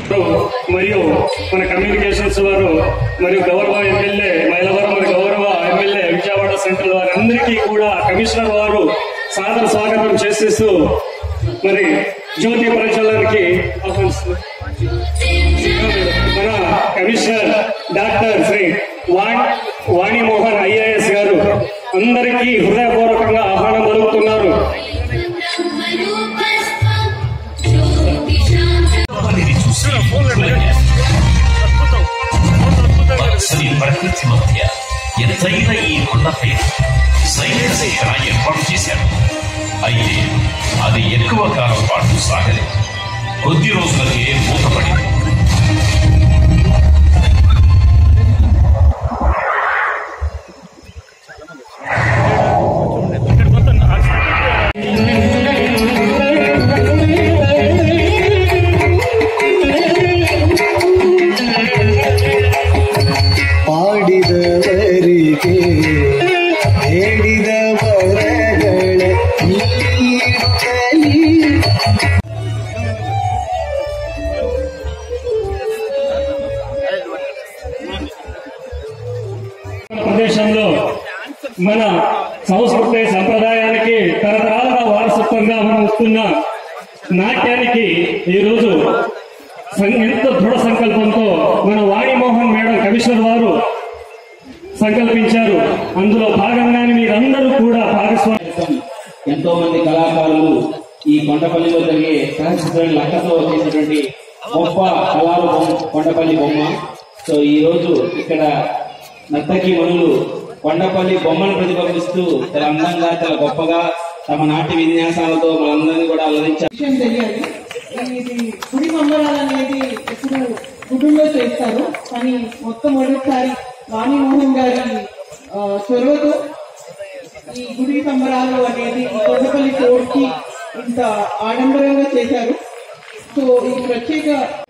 మరియు మన కమ్యూనికేషన్స్ వారు మరియు గౌరవ ఎమ్మెల్యే మైలవరం మరియు గౌరవ ఎమ్మెల్యే విజయవాడ సెంట్రల్ వారి అందరికీ కూడా కమిషనర్ వారు సాదర స్వాగతం చేసేస్తూ మరి జ్యోతి ప్రజలకి ఆహ్వానిస్తున్నారు మన commissioner doctor Shri Vani Vani Mohan IAS గారు అందరికీ హృదయపూర్వకంగా ఆహ్వానం పలుకుతున్నారు ఇది చూసి పచ్చని ప్రకృతి మధ్య ఎత్తైన ఈ కొండపై సైలెన్స్ ఇక్కడ ఏర్పాటు చేశారు అయితే అది ఎక్కువ కాలం పాటు సాగలేదు కొద్ది రోజులకే మూతపడింది ಪಾಡಿದವರಿಗೆ ಹೇಳಿದ ವರಗಳ ನೀಡುತ್ತಲೇ ప్రదేశంలో మన సంస్కృతి సంప్రదాయానికి తరతరాలుగా వారసత్వంగా మనం వస్తున్న నాట్యానికి ఈరోజు సం- ఎంతో దృఢ సంకల్పంతో మన వాణిమోహన్ మేడం కమిషనర్ వారు సంకల్పించారు అందులో భాగంగానే మీరందరూ కూడా భాగస్వామి ఎంతో మంది కళాకారులు ఈ కొండపల్లిలో జరిగే సహస్ర లక్కతో చేసినటువంటి గొప్ప కళారూపం కొండపల్లి బొమ్మ సో ఈ రోజు ఇక్కడ నర్తకి మనులు కొండపల్లి బొమ్మను ప్రతిబింబిస్తూ చాలా అందంగా చాలా గొప్పగా తమ నాట్య విన్యాసాలతో మనందరినీ కూడా అలరించారు విషయం తెలియాలి ఇది గుడి సంబరాలు అనేది ఎప్పుడు గుడుల్లో చేస్తారు కానీ మొట్టమొదటిసారి వాణిమోహన్ గారి ఆ, చొరవతో ఈ గుడి సంబరాలు అనేది కొండపల్లి కోర్టుకి ఇంత ఆడంబరంగా చేశారు సో ఈ ప్రత్యేక